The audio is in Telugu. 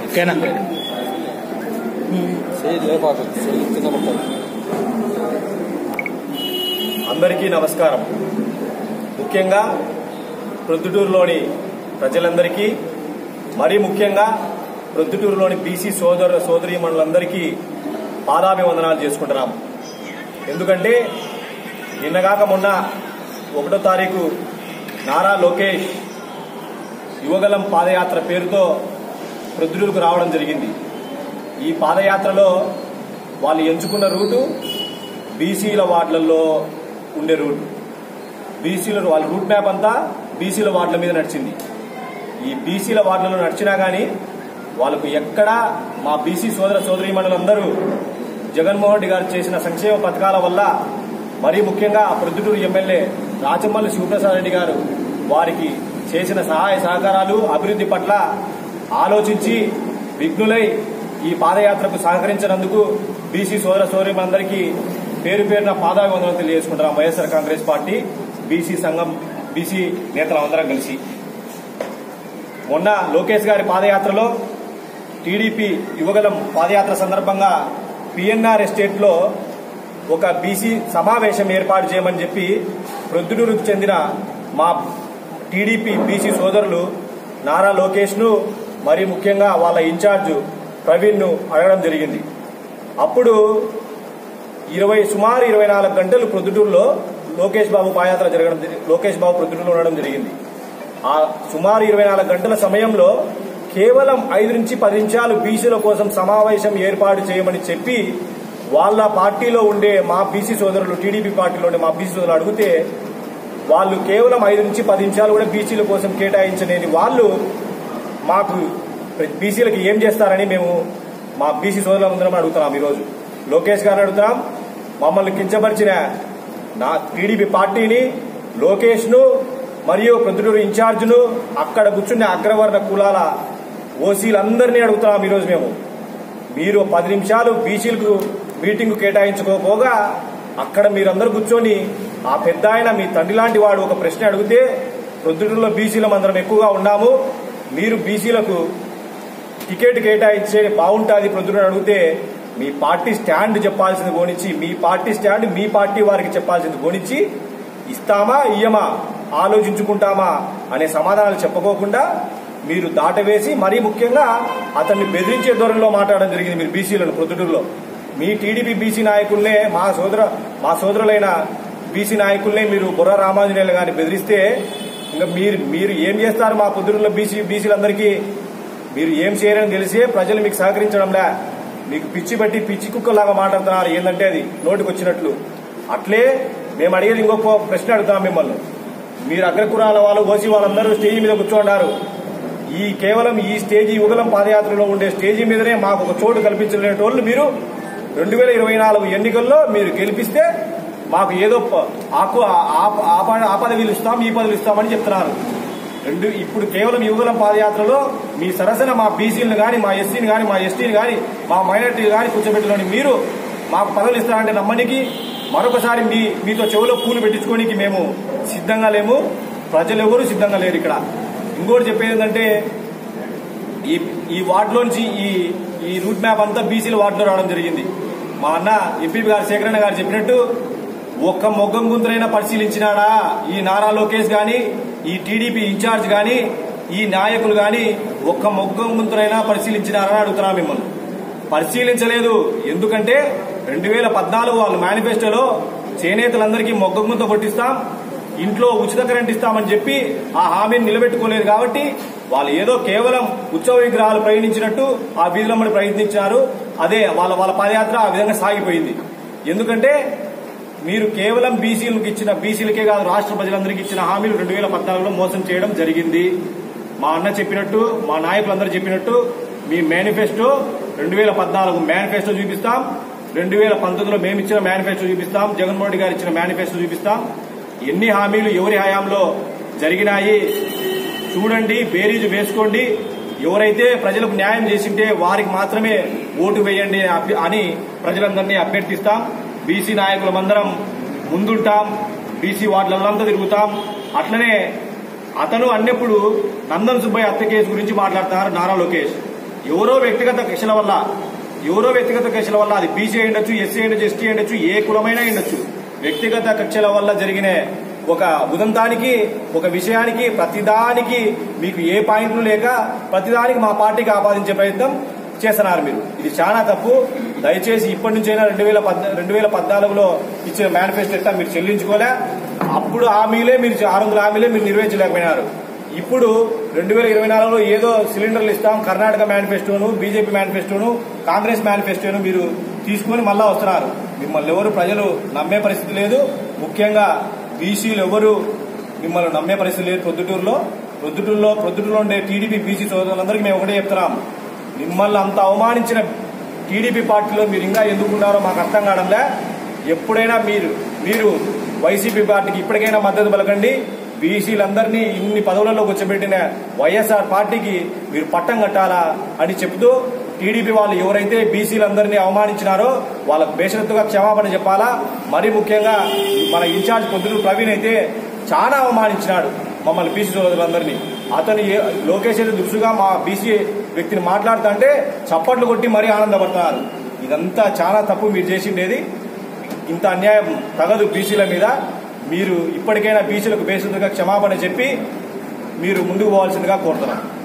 ఓకేనా అందరికీ నమస్కారం ముఖ్యంగా ప్రొద్దుటూరులోని ప్రజలందరికీ మరీ ముఖ్యంగా ప్రొద్దుటూరులోని బీసీ సోదర సోదరీమణులందరికీ పాదాభివందనాలు చేసుకుంటున్నాం ఎందుకంటే నిన్నగాక మొన్న ఒకటో తారీఖు నారా లోకేష్ యువగలం పాదయాత్ర పేరుతో ప్రొద్దుటూరుకు రావడం జరిగింది ఈ పాదయాత్రలో వాళ్ళు ఎంచుకున్న రూటు బీసీల వార్డులలో ఉండే రూట్ బీసీల వాళ్ళ రూట్ మ్యాప్ అంతా బీసీల వార్డుల మీద నడిచింది ఈ బీసీల వార్డులలో నడిచినా కానీ వాళ్ళకు ఎక్కడా మా బీసీ సోదర సోదరీమణులందరూ జగన్మోహన్ రెడ్డి గారు చేసిన సంక్షేమ పథకాల వల్ల మరీ ముఖ్యంగా ప్రొద్దుటూరు ఎమ్మెల్యే రాచమల్లి శివప్రసాద్ రెడ్డి గారు వారికి చేసిన సహాయ సహకారాలు అభివృద్ధి పట్ల ఆలోచించి విఘ్నులై ఈ పాదయాత్రకు సహకరించినందుకు బీసీ సోదర సోదరులందరికీ పేరు పేరున పాదాభివందనం తెలియజేసుకుంటున్నాం వైఎస్ఆర్ కాంగ్రెస్ పార్టీ బీసీ సంఘం బీసీ నేతలందరం కలిసి మొన్న లోకేష్ గారి పాదయాత్రలో టీడీపీ యువగలం పాదయాత్ర సందర్భంగా పిఎన్ఆర్ ఎస్టేట్ లో ఒక బీసీ సమావేశం ఏర్పాటు చేయమని చెప్పి ప్రొద్దుటూరుకు చెందిన మా టీడీపీ బీసీ సోదరులు నారా లోకేష్ ను మరి ముఖ్యంగా వాళ్ళ ఇన్ఛార్జ్ ప్రవీణ్ ను అడగడం జరిగింది అప్పుడు ఇరవై సుమారు ఇరవై నాలుగు గంటలు ప్రొద్దుటూరులో లోకేష్ బాబు పాదయాత్ర జరగడం జరి- లోకేష్ బాబు ప్రొద్దుటూరులో ఉండడం జరిగింది ఆ సుమారు ఇరవై నాలుగు గంటల సమయంలో కేవలం ఐదు నుంచి పది నిమిషాలు బీసీల కోసం సమావేశం ఏర్పాటు చేయమని చెప్పి వాళ్ళ పార్టీలో ఉండే మా బీసీ సోదరులు టీడీపీ పార్టీలో ఉండే మా బీసీ సోదరులు అడిగితే వాళ్ళు కేవలం ఐదు నుంచి పది నిమిషాలు కూడా బీసీల కోసం కేటాయించలేని వాళ్ళు మాకు బీసీలకు ఏం చేస్తారని మేము మా బీసీ సోదరులందరం అడుగుతున్నాం ఈరోజు లోకేష్ గారిని అడుగుతాం మమ్మల్ని కించపరిచిన నా టీడీపీ పార్టీని లోకేష్ ను మరియు ప్రొద్దుటూరు ఇన్ఛార్జ్ ను అక్కడ కూర్చున్న అగ్రవర్ణ కులాల ఓసీలందరినీ అడుగుతున్నాం ఈరోజు మేము మీరు పది నిమిషాలు బీసీలకు మీటింగ్ కేటాయించుకోపోగా అక్కడ మీరందరూ కూర్చొని ఆ పెద్ద ఆయన మీ తండ్రి లాంటి వాడు ఒక ప్రశ్న అడిగితే ప్రొద్దుటూరులో బీసీలం అందరం ఎక్కువగా ఉన్నాము మీరు బీసీలకు టికెట్ కేటాయించే బాగుంటుంది ప్రొద్దున అడిగితే మీ పార్టీ స్టాండ్ చెప్పాల్సింది గోనిచ్చి మీ పార్టీ స్టాండ్ మీ పార్టీ వారికి చెప్పాల్సింది గోనిచ్చి ఇస్తామా ఇయ్యమా ఆలోచించుకుంటామా అనే సమాధానాలు చెప్పుకోకుండా మీరు దాటవేసి మరీ ముఖ్యంగా అతన్ని బెదిరించే ధోరణిలో మాట్లాడడం జరిగింది మీరు బీసీలను ప్రొద్దుటూరులో మీ టీడీపీ బీసీ నాయకుల్నే మా సోదర మా సోదరులైన బీసీ నాయకుల్నే మీరు బుర్ర రామాంజనేయులు గారిని బెదిరిస్తే ఇంకా మీరు మీరు ఏం చేస్తారు మా పొద్దురులో బీసీ బీసీలందరికీ మీరు ఏం చేయరని తెలిసే ప్రజలు మీకు సహకరించడంలే మీకు పిచ్చి బట్టి పిచ్చి కుక్కలాగా మాట్లాడుతున్నారు ఏంటంటే అది నోటికి వచ్చినట్లు అట్లే మేము అడిగేది ఇంకొక ప్రశ్న అడుగుతాం మిమ్మల్ని మీరు అగ్రకురాల వాళ్ళు ఓసీ వాళ్ళందరూ స్టేజీ మీద కూర్చోండారు ఈ కేవలం ఈ స్టేజీ యుగలం పాదయాత్రలో ఉండే స్టేజీ మీదనే మాకు ఒక చోటు కల్పించలేని వాళ్ళు మీరు రెండు వేల ఇరవై నాలుగు ఎన్నికల్లో మీరు గెలిపిస్తే మాకు ఏదో ప- ఆకు ఆ- ఆ ప- ఆ పదవిలు ఇస్తాం ఈ పదవులు ఇస్తామని చెప్తున్నారు రెండు ఇప్పుడు కేవలం యువకులం పాదయాత్రలో మీ సరసన మా బీసీలను కానీ మా ఎస్సీని కానీ మా ఎస్టీని కానీ మా మైనార్టీని కానీ కూర్చోబెట్టుకొని మీరు మాకు పదవులు ఇస్తారంటే నమ్మనికి మరొకసారి మీ మీతో చెవులో పూలు పెట్టించుకోనికి మేము సిద్ధంగా లేము ప్రజలు ఎవరు సిద్ధంగా లేరు ఇక్కడ ఇంకోటి చెప్పేది ఏంటంటే ఈ ఈ వార్డులోంచి ఈ ఈ రూట్ మ్యాప్ అంతా బీసీల వార్డులో రావడం జరిగింది మా అన్న ఎంపీ గారు శేఖరణ గారు చెప్పినట్టు ఒక్క మొగ్గం గుంతులైనా పరిశీలించినాడా ఈ నారా లోకేష్ గాని ఈ టీడీపీ ఇన్ఛార్జ్ గాని ఈ నాయకులు గాని ఒక్క మొగ్గం గుంతులైనా పరిశీలించినారని అడుగుతున్నా మిమ్మల్ని పరిశీలించలేదు ఎందుకంటే రెండు వేల పద్నాలుగు వాళ్ళ మేనిఫెస్టోలో చేనేతలందరికీ మొగ్గం గుంత కొట్టిస్తాం ఇంట్లో ఉచిత కరెంట్ ఇస్తామని చెప్పి ఆ హామీని నిలబెట్టుకోలేదు కాబట్టి వాళ్ళు ఏదో కేవలం ఉత్సవ విగ్రహాలు ప్రయాణించినట్టు ఆ వీధులమ్మడి ప్రయత్నించారు అదే వాళ్ళ వాళ్ళ పాదయాత్ర ఆ విధంగా సాగిపోయింది ఎందుకంటే మీరు కేవలం బీసీలకు ఇచ్చిన బీసీలకే కాదు రాష్ట్ర ప్రజలందరికీ ఇచ్చిన హామీలు రెండు వేల పద్నాలుగులో మోసం చేయడం జరిగింది మా అన్న చెప్పినట్టు మా నాయకులందరూ చెప్పినట్టు మీ మేనిఫెస్టో రెండు వేల పద్నాలుగు మేనిఫెస్టో చూపిస్తాం రెండు వేల పంతొమ్మిదిలో మేము ఇచ్చిన మేనిఫెస్టో చూపిస్తాం జగన్మోహన్ రెడ్డి గారు ఇచ్చిన మేనిఫెస్టో చూపిస్తాం ఎన్ని హామీలు ఎవరి హయాంలో జరిగినాయి చూడండి బేరీజు వేసుకోండి ఎవరైతే ప్రజలకు న్యాయం చేసింటే వారికి మాత్రమే ఓటు వేయండి అని అభ్య- అని ప్రజలందరినీ అభ్యర్థిస్తాం బీసీ నాయకులమందరం ముందుంటాం బీసీ వార్డులంతా తిరుగుతాం అట్లనే అతను అన్నప్పుడు నందన్ సుబ్బయ్య హత్య కేసు గురించి మాట్లాడుతున్నారు నారా లోకేష్ ఎవరో వ్యక్తిగత కక్షల వల్ల ఎవరో వ్యక్తిగత కక్షల వల్ల అది బీసీ ఉండొచ్చు ఎస్సీ ఉండొచ్చు ఎస్టీ ఉండొచ్చు ఏ కులమైనా ఉండొచ్చు వ్యక్తిగత కక్షల వల్ల జరిగిన ఒక ఉదంతానికి ఒక విషయానికి ప్రతిదానికి మీకు ఏ పాయింట్లు లేక ప్రతిదానికి మా పార్టీకి ఆపాదించే ప్రయత్నం చేస్తున్నారు మీరు ఇది చాలా తప్పు దయచేసి ఇప్పటి నుంచైనా రెండు వేల రెండు వేల పద్నాలుగులో ఇచ్చిన మేనిఫెస్టో ఎట్టా మీరు చెల్లించుకోలే అప్పుడు హామీలే మీరు ఆరు వందల హామీలే మీరు నెరవేర్చలేకపోయినారు ఇప్పుడు రెండు వేల ఇరవై నాలుగులో ఏదో సిలిండర్లు ఇస్తాం కర్ణాటక మేనిఫెస్టోను బీజేపీ మేనిఫెస్టోను కాంగ్రెస్ మేనిఫెస్టోను మీరు తీసుకుని మళ్ళా వస్తున్నారు మిమ్మల్ని ఎవరు ప్రజలు నమ్మే పరిస్థితి లేదు ముఖ్యంగా బీసీలు ఎవరు మిమ్మల్ని నమ్మే పరిస్థితి లేదు ప్రొద్దుటూరులో ప్రొద్దుటూరులో ప్రొద్దుటూరులో ఉండే టీడీపీ బీసీ సోదరులందరికీ మేము ఒకటే చెప్తున్నాం మిమ్మల్ని అంత అవమానించిన టీడీపీ పార్టీలో మీరు ఇంకా ఎందుకున్నారో మాకు అర్థం కావడంలే ఎప్పుడైనా మీరు మీరు వైసీపీ పార్టీకి ఇప్పటికైనా మద్దతు పలకండి బీసీలందరినీ ఇన్ని పదవులలో కూర్చోబెట్టిన వైఎస్ఆర్ పార్టీకి మీరు పట్టం కట్టాలా అని చెబుతూ టీడీపీ వాళ్ళు ఎవరైతే బీసీలందరినీ అవమానించినారో వాళ్ళకు బేషరత్తుగా క్షమాపణ చెప్పాలా మరీ ముఖ్యంగా మన ఇన్ఛార్జ్ పొద్దులు ప్రవీణ్ అయితే చాలా అవమానించినాడు మమ్మల్ని బీసీ సోదరులందరినీ అతను ఏ- లోకేష్ అయితే దురుసుగా మా బీసీ వ్యక్తిని మాట్లాడుతుంటే చప్పట్లు కొట్టి మరీ ఆనందపడుతున్నారు ఇదంతా చాలా తప్పు మీరు చేసిండేది ఇంత అన్యాయం తగదు బీసీల మీద మీరు ఇప్పటికైనా బీసీలకు బేసిగా క్షమాపణ చెప్పి మీరు ముందుకు పోవాల్సిందిగా కోరుతున్నాను